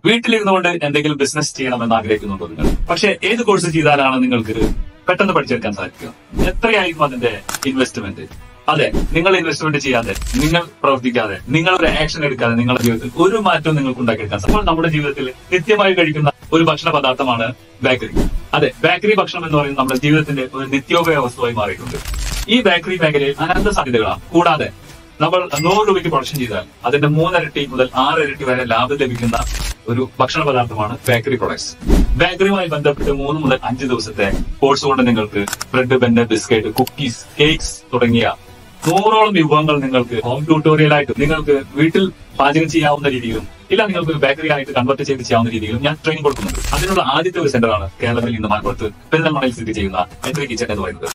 വീട്ടിലിരുന്നുകൊണ്ട് എന്തെങ്കിലും ബിസിനസ് ചെയ്യണമെന്ന് ആഗ്രഹിക്കുന്നുണ്ടോ നിങ്ങൾ പക്ഷെ ഏത് കോഴ്സ് ചെയ്താലാണ് നിങ്ങൾക്ക് പെട്ടെന്ന് പഠിച്ചെടുക്കാൻ സാധിക്കുക എത്രയായിരിക്കും അതിന്റെ ഇൻവെസ്റ്റ്മെന്റ് അതെ നിങ്ങൾ ഇൻവെസ്റ്റ്മെന്റ് ചെയ്യാതെ നിങ്ങൾ പ്രവർത്തിക്കാതെ നിങ്ങൾ ഒരു ആക്ഷൻ എടുക്കാതെ നിങ്ങളുടെ ജീവിതത്തിൽ ഒരു മാറ്റവും നിങ്ങൾക്ക് ഉണ്ടാക്കിയെടുക്കാൻ സാധിക്കും അപ്പോൾ നമ്മുടെ ജീവിതത്തിൽ നിത്യമായി കഴിക്കുന്ന ഒരു ഭക്ഷണ പദാർത്ഥമാണ് ബേക്കറി അതെ ബേക്കറി ഭക്ഷണം എന്ന് പറയുന്നത് നമ്മുടെ ജീവിതത്തിന്റെ ഒരു നിത്യോപയോഗ വസ്തുവായി മാറിയിട്ടുണ്ട് ഈ ബേക്കറി മേഖലയിൽ അനന്ത സാധ്യതകളാണ് കൂടാതെ നമ്മൾ നൂറ് രൂപയ്ക്ക് പ്രൊഡക്ഷൻ ചെയ്താൽ അതിന്റെ മൂന്നിരട്ടി മുതൽ ആറ് ഇരട്ടി വരെ ലാഭം ലഭിക്കുന്ന ഒരു ഭക്ഷണ പദാർത്ഥമാണ് ബേക്കറി പ്രൊഡക്ട്സ് ബേക്കറിയുമായി ബന്ധപ്പെട്ട് മൂന്ന് മുതൽ അഞ്ച് ദിവസത്തെ കോഴ്സ് കൊണ്ട് നിങ്ങൾക്ക് bread bun biscuit cookies cakes തുടങ്ങിയ നൂറോളം വിഭവങ്ങൾ നിങ്ങൾക്ക് ഹോം ട്യൂട്ടോറിയലായിട്ട് നിങ്ങൾക്ക് വീട്ടിൽ പാചകം ചെയ്യാവുന്ന രീതിയിലും ഇല്ല നിങ്ങൾക്ക് ബേക്കറി ആയിട്ട് കൺവെർട്ട് ചെയ്ത് ചെയ്യാവുന്ന രീതിയിലും ഞാൻ ട്രെയിനിങ് കൊടുക്കുന്നുണ്ട് അതിനുള്ള ആദ്യത്തെ ഒരു സെന്ററാണ് കേരളത്തിൽ ഇന്ന് മലപ്പുറത്ത് പെരുന്തൽമണയിൽ സ്ഥിതി ചെയ്യുന്ന എൻട്രി കിച്ചൺ എന്ന് പറയുന്നത്